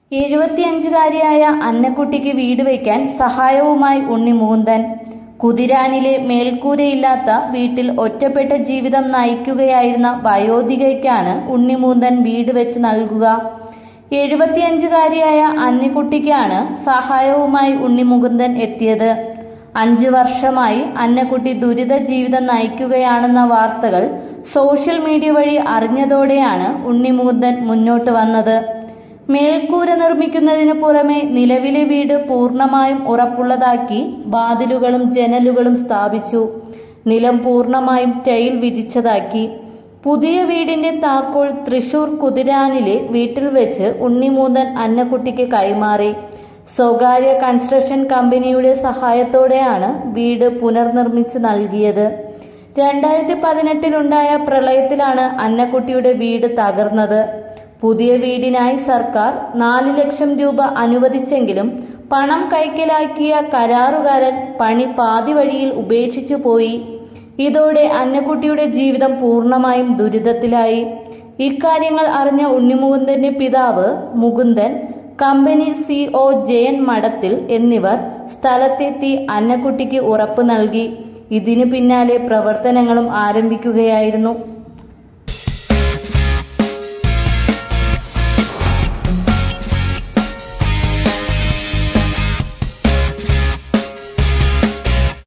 എഴുപത്തിയഞ്ചുകാരിയായ അന്നക്കുട്ടിക്ക് വീട് വയ്ക്കാൻ സഹായവുമായി ഉണ്ണി മുകുന്ദൻ കുതിരാനിലെ മേൽക്കൂരയില്ലാത്ത വീട്ടിൽ ഒറ്റപ്പെട്ട ജീവിതം നയിക്കുകയായിരുന്ന വയോധികയ്ക്കാണ് ഉണ്ണിമൂന്തൻ വീട് വെച്ച് നൽകുക എഴുപത്തിയഞ്ചുകാരിയായ അന്നിക്കുട്ടിക്കാണ് സഹായവുമായി ഉണ്ണിമുകുന്ദൻ എത്തിയത് അഞ്ചു വർഷമായി അന്നക്കുട്ടി ദുരിത ജീവിതം നയിക്കുകയാണെന്ന വാർത്തകൾ സോഷ്യൽ മീഡിയ വഴി അറിഞ്ഞതോടെയാണ് ഉണ്ണിമുകുന്ദൻ മുന്നോട്ട് വന്നത് മേൽക്കൂര നിർമ്മിക്കുന്നതിന് പുറമെ നിലവിലെ വീട് പൂർണ്ണമായും ഉറപ്പുള്ളതാക്കി വാതിലുകളും ജനലുകളും സ്ഥാപിച്ചു നിലം പൂർണ്ണമായും ടൈൽ വിരിച്ചതാക്കി പുതിയ വീടിന്റെ താക്കോൽ തൃശൂർ കുതിരാനിലെ വീട്ടിൽ വെച്ച് ഉണ്ണിമൂന്തൻ അന്നക്കുട്ടിക്ക് കൈമാറി സ്വകാര്യ കൺസ്ട്രക്ഷൻ കമ്പനിയുടെ സഹായത്തോടെയാണ് വീട് പുനർനിർമ്മിച്ചു നൽകിയത് രണ്ടായിരത്തി പതിനെട്ടിലുണ്ടായ പ്രളയത്തിലാണ് അന്നക്കുട്ടിയുടെ വീട് തകർന്നത് പുതിയ വീടിനായി സർക്കാർ നാല് ലക്ഷം രൂപ അനുവദിച്ചെങ്കിലും പണം കൈക്കലാക്കിയ കരാറുകാരൻ പണി പാതി വഴിയിൽ ഉപേക്ഷിച്ചു പോയി ഇതോടെ അന്നക്കുട്ടിയുടെ ജീവിതം പൂർണ്ണമായും ദുരിതത്തിലായി ഇക്കാര്യങ്ങൾ അറിഞ്ഞ ഉണ്ണിമുകുന്ദന്റെ പിതാവ് മുകുന്ദൻ കമ്പനി സിഒ ജയൻ മഠത്തിൽ എന്നിവർ സ്ഥലത്തെത്തി അന്നക്കുട്ടിക്ക് ഉറപ്പ് നൽകി ഇതിനു പിന്നാലെ പ്രവർത്തനങ്ങളും ആരംഭിക്കുകയായിരുന്നു